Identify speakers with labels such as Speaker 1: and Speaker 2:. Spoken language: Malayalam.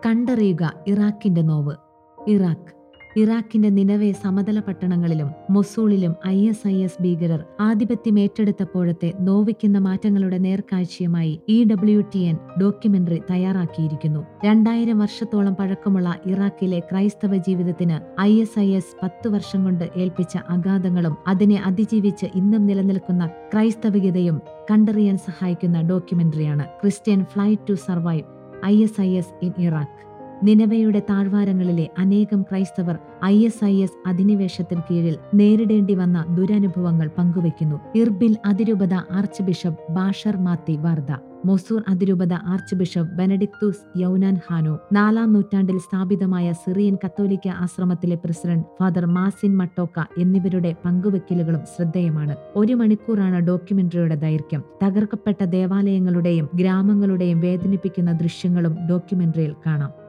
Speaker 1: കണ്ടറിയുക ഇറാഖിന്റെ നോവ് ഇറാഖ് ഇറാഖിന്റെ നിലവെ സമതല പട്ടണങ്ങളിലും മൊസൂളിലും ഐ എസ് ഐ എസ് ഭീകരർ ആധിപത്യം ഏറ്റെടുത്തപ്പോഴത്തെ നോവിക്കുന്ന മാറ്റങ്ങളുടെ നേർക്കാഴ്ചയുമായി E W T N documentary തയ്യാറാക്കിയിരിക്കുന്നു രണ്ടായിരം വർഷത്തോളം പഴക്കമുള്ള ഇറാഖിലെ ക്രൈസ്തവ ജീവിതത്തിന് ഐ എസ് ഐ എസ് പത്ത് വർഷം കൊണ്ട് ഏൽപ്പിച്ച അഗാധങ്ങളും അതിനെ അതിജീവിച്ച് ഇന്നും നിലനിൽക്കുന്ന ക്രൈസ്തവികതയും കണ്ടറിയാൻ സഹായിക്കുന്ന ഡോക്യുമെന്ററിയാണ് Christian flight to survive I S I S in Iraq നിലവയുടെ താഴ്വാരങ്ങളിലെ അനേകം ക്രൈസ്തവർ ഐ എസ് ഐ എസ് അധിനിവേശത്തിന് കീഴിൽ നേരിടേണ്ടി വന്ന ദുരനുഭവങ്ങൾ പങ്കുവയ്ക്കുന്നു ഇർബിൽ അതിരൂപത archbishop Bashar Matti Warda Mosul അതിരൂപത ആർച്ച് ബിഷപ്പ് ബെനഡിക്തൂസ് യൗനാൻ ഹാനോ നാലാം നൂറ്റാണ്ടിൽ സ്ഥാപിതമായ സിറിയൻ കത്തോലിക്ക ആശ്രമത്തിലെ പ്രസിഡന്റ് ഫാദർ മാസിൻ മട്ടോക്ക എന്നിവരുടെ പങ്കുവെക്കലുകളും ശ്രദ്ധേയമാണ് ഒരു മണിക്കൂറാണ് ഡോക്യുമെന്ററിയുടെ ദൈർഘ്യം തകർക്കപ്പെട്ട ദേവാലയങ്ങളുടെയും ഗ്രാമങ്ങളുടെയും വേദനിപ്പിക്കുന്ന ദൃശ്യങ്ങളും ഡോക്യുമെന്ററിയിൽ കാണാം